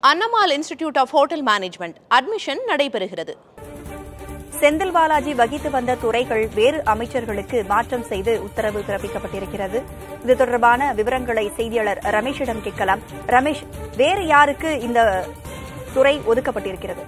அன்னமால் institute of hotel management admission நடைபெறுகிறது செந்தில் பாலாஜி வகித்து வந்த துறைகள் வேறு அமைச்சர்களுக்கு மாற்றம் செய்து உத்தரவு பிறப்பிக்கப்பட்டிருக்கிறது இது தொடர்பான விவரங்களை செய்தியாளர் ரமேஷிடம் கேட்கலாம் ரமேஷ் வேறு யாருக்கு இந்த துறை ஒதுக்கப்பட்டிருக்கிறது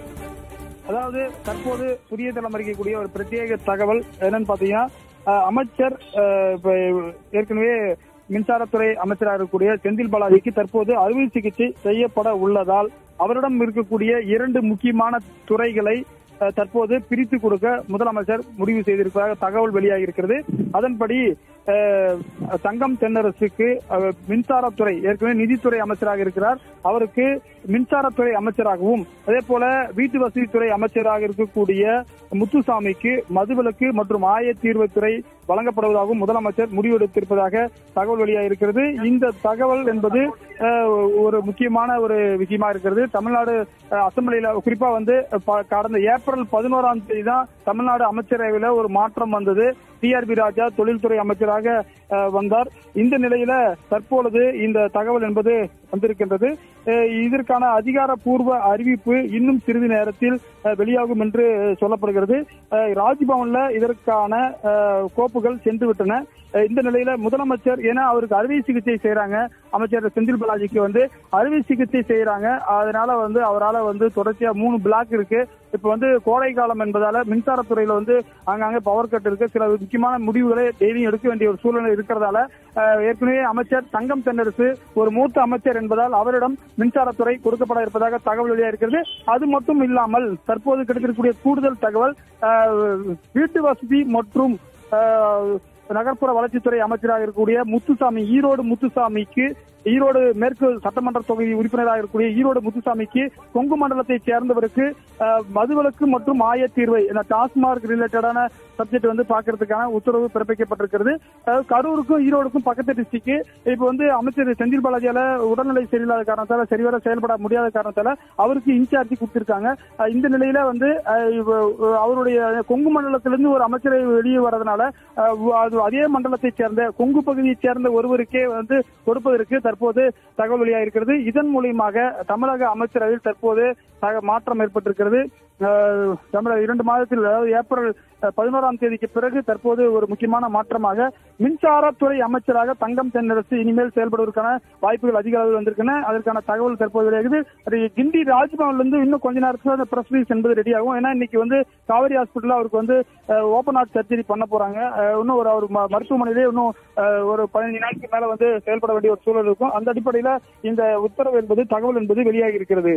அதாவது தற்போது புதிய தலைமுறைக்கு கூடிய ஒரு பிரத்யேக தகவல் என்னன்னு பாத்தீங்கன்னா அஹ், அமைச்சர் அஹ், இப்ப ஏற்கனவே மின்சாரத்துறை அமைச்சராக இருக்கக்கூடிய செந்தில் பாலாஜிக்கு தற்போது அறுவை சிகிச்சை செய்யப்பட உள்ளதால் அவரிடம் இருக்கக்கூடிய இரண்டு முக்கியமான துறைகளை அஹ், தற்போது பிரித்து கொடுக்க முதலமைச்சர் முடிவு செய்திருப்பதாக தகவல் வெளியாகி இருக்கிறது அதன்படி அஹ், தங்கம் தென்னரசுக்கு அஹ், மின்சாரத்துறை ஏற்கனவே நிதித்துறை அமைச்சராக இருக்கிறார் அவருக்கு மின்சாரத்துறை அமைச்சராகவும் அதே போல வீட்டு வசதித்துறை அமைச்சராக இருக்கக்கூடிய முத்துசாமிக்கு மதுவிலக்கு மற்றும் ஆயத்தீர்வுத்துறை வழங்கப்படுவதாகவும் முதலமைச்சர் முடிவெடுத்திருப்பதாக தகவல் வெளியாகிருக்கிறது இந்த தகவல் என்பது அஹ், ஒரு முக்கியமான ஒரு விஷயமா இருக்கிறது தமிழ்நாடு அஹ், அசெம்பிளியில குறிப்பா வந்து ப- கடந்த ஏப்ரல் பதினோராம் தேதி தான் தமிழ்நாடு அமைச்சரவையில ஒரு மாற்றம் வந்தது டிஆர்பி ராஜா தொழில்துறை அமைச்சராக அஹ், வந்தார் இந்த நிலையில தற்பொழுது இந்த தகவல் என்பது வந்திருக்கின்றது அஹ், இதற்கான அதிகாரப்பூர்வ அறிவிப்பு இன்னும் சிறிது நேரத்தில் அஹ், வெளியாகும் என்று சொல்லப்படுகிறது அஹ், ராஜ்பவன்ல இதற்கான அஹ், கோப்புகள் சென்று விட்டன அஹ், இந்த நிலையில முதலமைச்சர் ஏன்னா அவருக்கு அறுவை சிகிச்சை செய்யறாங்க அமைச்சர் செந்தில் பாலாஜிக்கு வந்து அறுவை சிகிச்சை செய்யறாங்க அதனால வந்து அவரால வந்து தொடர்ச்சியா மூணு பிளாக் இருக்கு இப்ப வந்து கோடை காலம் என்பதால மின்சாரத்துறையில வந்து அங்கங்க பவர் கட் இருக்கு சில முக்கியமான முடிவுகளை டெய்லியும் எடுக்க வேண்டிய ஒரு சூழ்நிலை இருக்கிறதால அஹ், ஏற்கனவே அமைச்சர் தங்கம் தென்னரசு ஒரு மூத்த அமைச்சர் என்பதால் அவரிடம் மின்சாரத்துறை கொடுக்கப்பட இருப்பதாக தகவல் வெளியாகிறது அது மட்டும் இல்லாமல் தற்போது கிடைத்திருக்கக்கூடிய கூடுதல் தகவல் அஹ், வீட்டு வசதி மற்றும் அஹ், நகர்ப்புற வளர்ச்சித்துறை அமைச்சராக இருக்கக்கூடிய முத்துசாமி ஈரோடு முத்துசாமிக்கு ஈரோடு மேற்கு சட்டமன்ற தொகுதி உறுப்பினராக இருக்கக்கூடிய ஈரோடு முத்துசாமிக்கு கொங்கு மண்டலத்தை சேர்ந்தவருக்கு அஹ், மதுவிலக்கு மற்றும் ஆயத்தீர்வை இந்த டாஸ்மார்க் ரிலேட்டடான சப்ஜெக்ட் வந்து பாக்குறதுக்கான உத்தரவு பிறப்பிக்கப்பட்டிருக்கிறது அதாவது கரூருக்கும் ஈரோடுக்கும் பக்கத்து டிஸ்ட்ரிக்ட் இப்ப வந்து அமைச்சர் செந்தில் பாலாஜியால உடல்நிலை சரியில்லாத காரணத்தால சரிவர செயல்பட முடியாத காரணத்தால அவருக்கு இன்சார்ஜ் கொடுத்திருக்காங்க அஹ், இந்த நிலையில வந்து அஹ், இவ- அவருடைய கொங்கு மண்டலத்திலிருந்து ஒரு அமைச்சரை வெளியே வரதுனால அஹ், அது அதே மண்டலத்தை சேர்ந்த கொங்கு பகுதியைச் சேர்ந்த ஒருவருக்கே வந்து கொடுப்பதற்கு தற்போது தகவல் வெளியாகிருக்கிறது இதன் மூலியமாக தமிழக அமைச்சரவையில் தற்போது தக- மாற்றம் ஏற்பட்டிருக்கிறது அஹ், தமிழக இரண்டு மாதத்தில் அதாவது ஏப்ரல் அஹ், பதினோராம் தேதிக்கு பிறகு தற்போது ஒரு முக்கியமான மாற்றமாக மின்சாரத்துறை அமைச்சராக தங்கம் தென்னரசு இனிமேல் செயல்படுவதற்கான வாய்ப்புகள் அதிக அளவில் வந்திருக்கின்றன அதற்கான தகவல் தற்போது வெளியாகுது அது கிண்டி ராஜ்பவன்ல இருந்து இன்னும் கொஞ்ச நேரத்துல அந்த பிரஸ் ரிலீஸ் என்பது ரெடி ஆகும் ஏன்னா இன்னைக்கு வந்து காவேரி ஹாஸ்பிட்டல்ல அவருக்கு வந்து ஓபன் ஹார்ட் சர்ஜரி பண்ண போறாங்க அஹ், இன்னும் ஒரு அவர் ம- மருத்துவமனையிலே இன்னும் அஹ், ஒரு பதினஞ்சு நாட்களுக்கு மேல வந்து செயல்பட வேண்டிய ஒரு சூழல் இருக்கும் அந்த அடிப்படையில இந்த உத்தரவு என்பது தகவல் என்பது வெளியாகி இருக்கிறது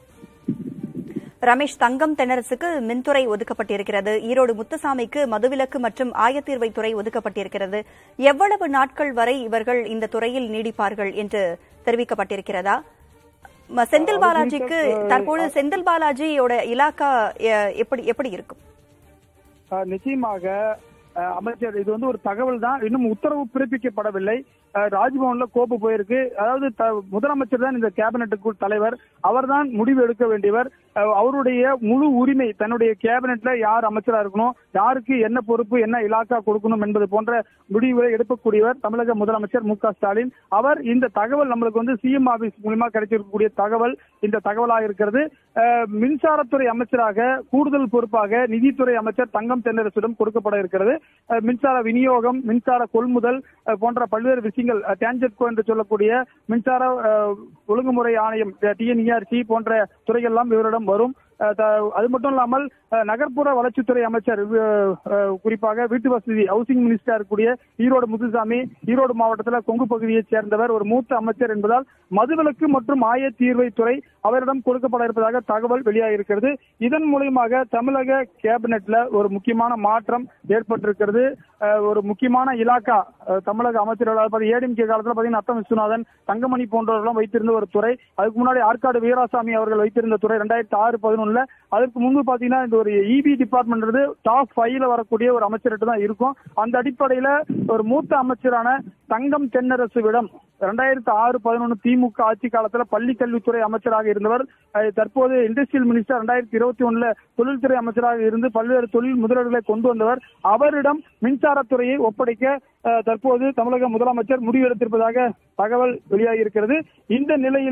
ரமேஷ் தங்கம் தென்னரசுக்கு மின்துறை ஒதுக்கப்பட்டிருக்கிறது ஈரோடு முத்துசாமிக்கு மதுவிலக்கு மற்றும் ஆயத்தீர்வை துறை ஒதுக்கப்பட்டிருக்கிறது எவ்வளவு நாட்கள் வரை இவர்கள் இந்த துறையில் நீடிப்பார்கள் என்று தெரிவிக்கப்பட்டிருக்கிறதா ம- செந்தில் பாலாஜிக்கு தற்போது செந்தில் பாலாஜியோட இலாக்கா எ- எப்படி எப்படி இருக்கும் அஹ், நிச்சயமாக அஹ், அமைச்சர் இது வந்து ஒரு தகவல் தான் இன்னும் உத்தரவு பிறப்பிக்கப்படவில்லை அஹ், ராஜ்பவன்ல கோப்பு போயிருக்கு அதாவது த- முதலமைச்சர் தான் இந்த கேபினெட்டுக்குள் தலைவர் அவர்தான் முடிவு எடுக்க வேண்டியவர் அஹ், அவருடைய முழு உரிமை தன்னுடைய கேபினெட்ல யார் அமைச்சரா இருக்கணும் யாருக்கு என்ன பொறுப்பு என்ன இலாக்கா கொடுக்கணும் என்பது போன்ற முடிவுகளை எடுக்கக்கூடியவர் தமிழக முதலமைச்சர் மு க ஸ்டாலின் அவர் இந்த தகவல் நம்மளுக்கு வந்து சிஎம் ஆபீஸ் மூலமா கிடைச்சிருக்கக்கூடிய தகவல் இந்த தகவலாக இருக்கிறது அஹ், மின்சாரத்துறை அமைச்சராக கூடுதல் பொறுப்பாக நிதித்துறை அமைச்சர் தங்கம் தென்னரசிடம் கொடுக்கப்பட இருக்கிறது அஹ், மின்சார விநியோகம் மின்சார கொள்முதல் அஹ், போன்ற பல்வேறு விஷயங்கள் டான்ஜெட்கோ என்று சொல்லக்கூடிய மின்சார அஹ், ஒழுங்குமுறை ஆணையம் டிஎன்இஆர்சி போன்ற துறைகள் எல்லாம் இவரிடம் வரும் அஹ், த- அது மட்டும் இல்லாமல் அஹ், நகர்ப்புற வளர்ச்சித்துறை அமைச்சர் அஹ், அஹ், குறிப்பாக வீட்டு வசதி ஹவுசிங் மினிஸ்டர் இருக்கக்கூடிய ஈரோடு முத்துசாமி ஈரோடு மாவட்டத்தில் கொங்கு பகுதியைச் சேர்ந்தவர் ஒரு மூத்த அமைச்சர் என்பதால் மதுவிலக்கு மற்றும் ஆய தீர்வை துறை அவரிடம் கொடுக்கப்பட இருப்பதாக தகவல் வெளியாகியிருக்கிறது இதன் மூலியமாக தமிழக கேபினெட்ல ஒரு முக்கியமான மாற்றம் ஏற்பட்டிருக்கிறது அஹ், ஒரு முக்கியமான இலாக்கா அஹ், தமிழக அமைச்சர்கள் ஏடிஎம்கே காலத்துல பாத்தீங்கன்னா அத்தம் விஸ்வநாதன் தங்கமணி போன்றவர்களும் வைத்திருந்த ஒரு துறை அதுக்கு முன்னாடி ஆற்காடு வீராசாமி அவர்கள் வைத்திருந்த துறை ரெண்டாயிரத்தி ஆறு பதினொன்னுல அதற்கு முன்பு பாத்தீங்கன்னா இந்த ஒரு இபி டிபார்ட்மெண்ட் டாப் ஃபைவ்ல வரக்கூடிய ஒரு அமைச்சர்கிட்ட தான் இருக்கும் அந்த அடிப்படையில ஒரு மூத்த அமைச்சரான தங்கம் தென்னரசுவிடம் ரெண்டாயிரத்தி ஆறு பதினொன்று திமுக ஆட்சி காலத்துல பள்ளி கல்வித்துறை அமைச்சராக இருந்தவர் அஹ், தற்போது இண்டஸ்ட்ரியல் மினிஸ்டர் ரெண்டாயிரத்தி இருபத்தி ஒண்ணுல தொழில்துறை அமைச்சராக இருந்து பல்வேறு தொழில் முதலீடுகளை கொண்டு வந்தவர் அவரிடம் மின்சாரத்துறையை ஒப்படைக்க அஹ், தற்போது தமிழக முதலமைச்சர் முடிவெடுத்திருப்பதாக தகவல் வெளியாகி இருக்கிறது இந்த நிலையில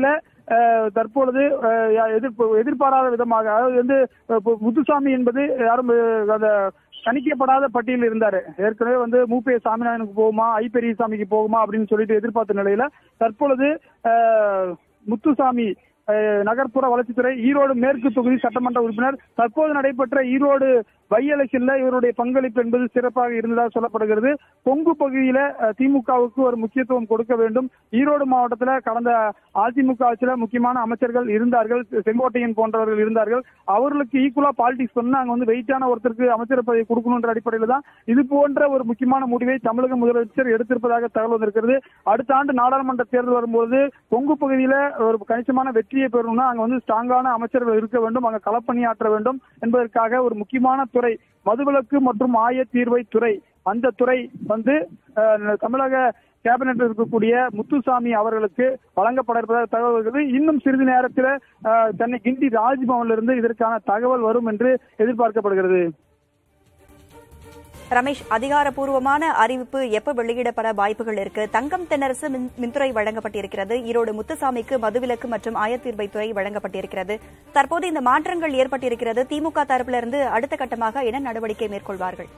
அஹ், தற்பொழுது அஹ், எதிர்ப்பு எதிர்பாராத விதமாக அதாவது வந்து அஹ், பு- முத்துசாமி என்பது யாரும் அஹ், அந்த கணிக்கப்படாத பட்டியலில் இருந்தாரு ஏற்கனவே வந்து மூப்பே சாமிநாதனுக்கு போகுமா ஐ பெரியசாமிக்கு போகுமா அப்படின்னு சொல்லிட்டு எதிர்பார்த்த நிலையில தற்பொழுது அஹ், முத்துசாமி அஹ், நகர்ப்புற வளர்ச்சித்துறை ஈரோடு மேற்கு தொகுதி சட்டமன்ற உறுப்பினர் தற்போது நடைபெற்ற ஈரோடு பை எலெக்ஷன்ல இவருடைய பங்களிப்பு என்பது சிறப்பாக இருந்ததாக சொல்லப்படுகிறது கொங்கு பகுதியில அஹ், திமுகவுக்கு ஒரு முக்கியத்துவம் கொடுக்க வேண்டும் ஈரோடு மாவட்டத்துல கடந்த அதிமுக ஆட்சியில முக்கியமான அமைச்சர்கள் இருந்தார்கள் செங்கோட்டையன் போன்றவர்கள் இருந்தார்கள் அவர்களுக்கு ஈக்குவலா பாலிடிக்ஸ் பண்ணா அங்க வந்து வெயிட்டான ஒருத்தருக்கு அமைச்சர் பதவி கொடுக்கணுன்ற அடிப்படையில தான் இது போன்ற ஒரு முக்கியமான முடிவை தமிழக முதலமைச்சர் எடுத்திருப்பதாக தகவல் வந்திருக்கிறது அடுத்த ஆண்டு நாடாளுமன்ற தேர்தல் வரும்போது கொங்கு பகுதியில ஒரு கணிசமான வெற்றியை பெறணும்னா அங்க வந்து ஸ்ட்ராங்கான அமைச்சர்கள் இருக்க வேண்டும் அங்க களப்பணியாற்ற வேண்டும் என்பதற்காக ஒரு முக்கியமான துறை மதுவிலக்கு மற்றும் ஆய தீர்வை துறை அந்த துறை வந்து அஹ், தமிழக கேபினெட் இருக்கக்கூடிய முத்துசாமி அவர்களுக்கு வழங்கப்பட இருப்பதாக தகவல் வருகிறது இன்னும் சிறிது நேரத்தில் அஹ், சென்னை கிண்டி ராஜ்பவன்ல இருந்து இதற்கான தகவல் வரும் என்று எதிர்பார்க்கப்படுகிறது ரமேஷ் அதிகாரப்பூர்வமான அறிவிப்பு எப்ப வெளியிடப்பட வாய்ப்புகள் இருக்கு தங்கம் தென்னரசு மின்- மின்துறை வழங்கப்பட்டிருக்கிறது ஈரோடு முத்துசாமிக்கு மதுவிலக்கு மற்றும் ஆயத்தீர்வை துறை வழங்கப்பட்டிருக்கிறது தற்போது இந்த மாற்றங்கள் ஏற்பட்டிருக்கிறது திமுக தரப்பிலிருந்து அடுத்த கட்டமாக என்ன நடவடிக்கை மேற்கொள்வார்கள்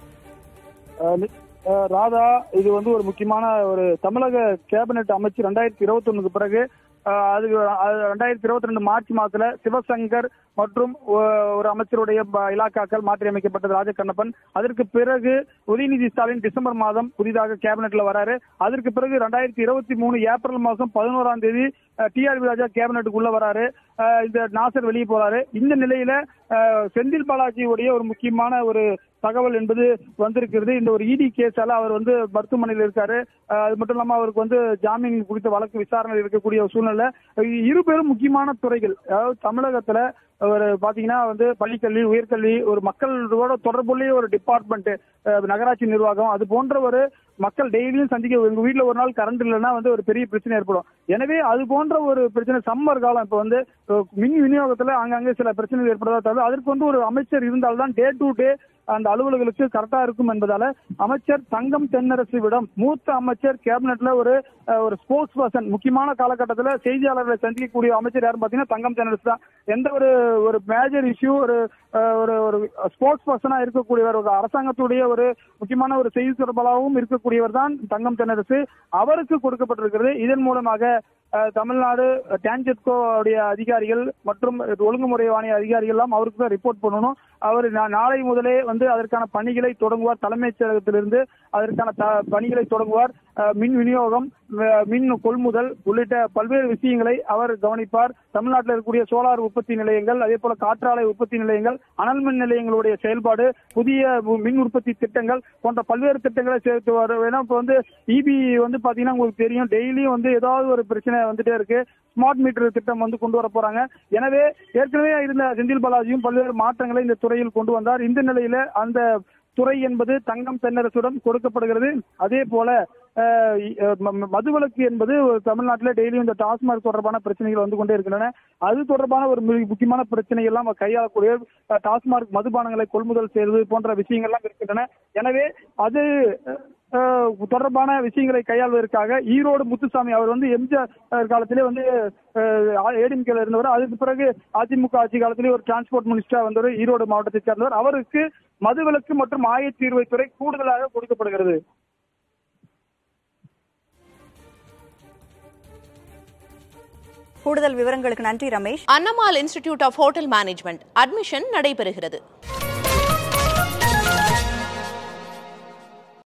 அஹ், நி- அஹ், ராதா இது வந்து ஒரு முக்கியமான ஒரு தமிழக கேபினெட் அமைச்சு ரெண்டாயிரத்தி இருபத்தி ஒண்ணுக்கு பிறகு அஹ், அது அது ரெண்டாயிரத்தி இருபத்தி ரெண்டு மார்ச் மாதத்துல சிவசங்கர் மற்றும் ஒ- ஒரு அமைச்சருடைய ப- இலாக்காக்கள் மாற்றியமைக்கப்பட்டது ராஜகண்ணப்பன் அதற்கு பிறகு உதயநிதி ஸ்டாலின் டிசம்பர் மாதம் புதிதாக கேபினெட்ல வராரு அதற்கு பிறகு ரெண்டாயிரத்தி இருபத்தி மூணு ஏப்ரல் மாதம் பதினோராம் தேதி டிஆர்பி ராஜா கேபினெட்டுக்குள்ள வராரு அஹ், இந்த நாசர் வெளியே போறாரு இந்த நிலையில அஹ், செந்தில் பாலாஜியுடைய ஒரு முக்கியமான ஒரு தகவல் என்பது வந்திருக்கிறது இந்த ஒரு இடி கேஸால அவர் வந்து மருத்துவமனையில் இருக்காரு அஹ், அது மட்டும் இல்லாம அவருக்கு வந்து ஜாமீன் குறித்த வழக்கு விசாரணையில் இருக்கக்கூடிய ஒரு சூழ்நிலை இரு பேரும் முக்கியமான துறைகள் அதாவது தமிழகத்துல ஒரு பாத்தீங்கன்னா வந்து பள்ளிக்கல்வி உயர்கல்வி ஒரு மக்களோட தொடர்புடைய ஒரு டிபார்ட்மெண்ட் நகராட்சி நிர்வாகம் அது போன்ற ஒரு மக்கள் டெய்லியும் சந்திக்க எங்க வீட்ல ஒரு நாள் கரண்ட் இல்லைன்னா வந்து ஒரு பெரிய பிரச்சனை ஏற்படும் எனவே அது போன்ற ஒரு பிரச்சனை சம்மர் காலம் இப்ப வந்து அஹ், மின் விநியோகத்துல அங்கங்க சில பிரச்சனைகள் ஏற்படுறதா தவிர அதற்கு வந்து ஒரு அமைச்சர் இருந்தால்தான் டே டு டே அந்த அலுவலர்களுக்கு கரெக்டா இருக்கும் என்பதால அமைச்சர் தங்கம் தென்னரசுவிடம் மூத்த அமைச்சர் கேபினெட்ல ஒரு அஹ், ஒரு ஸ்போர்ட்ஸ் பர்சன் முக்கியமான காலகட்டத்துல செய்தியாளர்களை சந்திக்கக்கூடிய அமைச்சர் யாருன்னு பாத்தீங்கன்னா தங்கம் தென்னரசு தான் எந்த ஒரு ஒரு மேஜர் இஷ்யூ ஒரு அஹ், ஒரு ஒரு ஸ்போர்ட்ஸ் பர்சனா இருக்கக்கூடியவர் ஒரு அரசாங்கத்துடைய ஒரு முக்கியமான ஒரு செய்தி தொடர்பாளராகவும் இருக்கக்கூடியவர் தான் தங்கம் தென்னரசு அவருக்கு கொடுக்கப்பட்டிருக்கிறது இதன் மூலமாக அஹ், தமிழ்நாடு டான்ஜெட்கோ உடைய அதிகாரிகள் மற்றும் ஒழுங்குமுறை வாணிய அதிகாரிகள் எல்லாம் அவருக்கு தான் ரிப்போர்ட் பண்ணணும் அவர் நா- நாளை முதலே வந்து அதற்கான பணிகளை தொடங்குவார் தலைமைச் செயலகத்திலிருந்து அதற்கான த- பணிகளை தொடங்குவார் அஹ், மின் விநியோகம் அஹ், மின் கொள்முதல் உள்ளிட்ட பல்வேறு விஷயங்களை அவர் கவனிப்பார் தமிழ்நாட்டில் இருக்கக்கூடிய சோலார் உற்பத்தி நிலையங்கள் அதே போல காற்றாலை உற்பத்தி நிலையங்கள் அனல் மின் நிலையங்களுடைய செயல்பாடு புதிய மு- மின் உற்பத்தி திட்டங்கள் போன்ற பல்வேறு திட்டங்களை சேர்த்து வர ஏன்னா இப்ப வந்து இபி வந்து பாத்தீங்கன்னா உங்களுக்கு தெரியும் டெய்லியும் வந்து ஏதாவது ஒரு பிரச்சனை வந்துட்டே இருக்கு ஸ்மார்ட் மீட்டர் திட்டம் வந்து கொண்டு வர போறாங்க எனவே ஏற்கனவே இருந்த செந்தில் பாலாஜியும் பல்வேறு மாற்றங்களை இந்த துறையில் கொண்டு வந்தார் இந்த நிலையில அந்த துறை என்பது தங்கம் தென்னரசுடன் கொடுக்கப்படுகிறது அதே போல அஹ், அஹ், ம- ம- மதுவிலக்கு என்பது ஒரு தமிழ்நாட்டில் டெய்லியும் இந்த டாஸ்மாக் தொடர்பான பிரச்சனைகள் வந்து கொண்டே இருக்கின்றன அது தொடர்பான ஒரு மிக முக்கியமான பிரச்சனைகள் எல்லாம் கையாளக்கூடிய அஹ், டாஸ்மாக் மதுபானங்களை கொள்முதல் செய்வது போன்ற விஷயங்கள்லாம் இருக்கின்றன எனவே அது அஹ், தொடர்பான விஷயங்களை கையாள்வதற்காக ஈரோடு முத்துசாமி அவர் வந்து எம்ஜிஆர் காலத்திலே வந்து ஏடிஎம்கேல இருந்தவர் அதுக்கு பிறகு அதிமுக ஆட்சி காலத்திலே ஒரு டிரான்ஸ்போர்ட் மினிஸ்டரா வந்தவர் ஈரோடு மாவட்டத்தை சேர்ந்தவர் அவருக்கு மதுவிலக்கு மற்றும் ஆயத்தீர்வைத்துறை கூடுதலாக கொடுக்கப்படுகிறது கூடுதல் விவரங்களுக்கு நன்றி Ramesh Annamal institute of hotel management admission நடைபெறுகிறது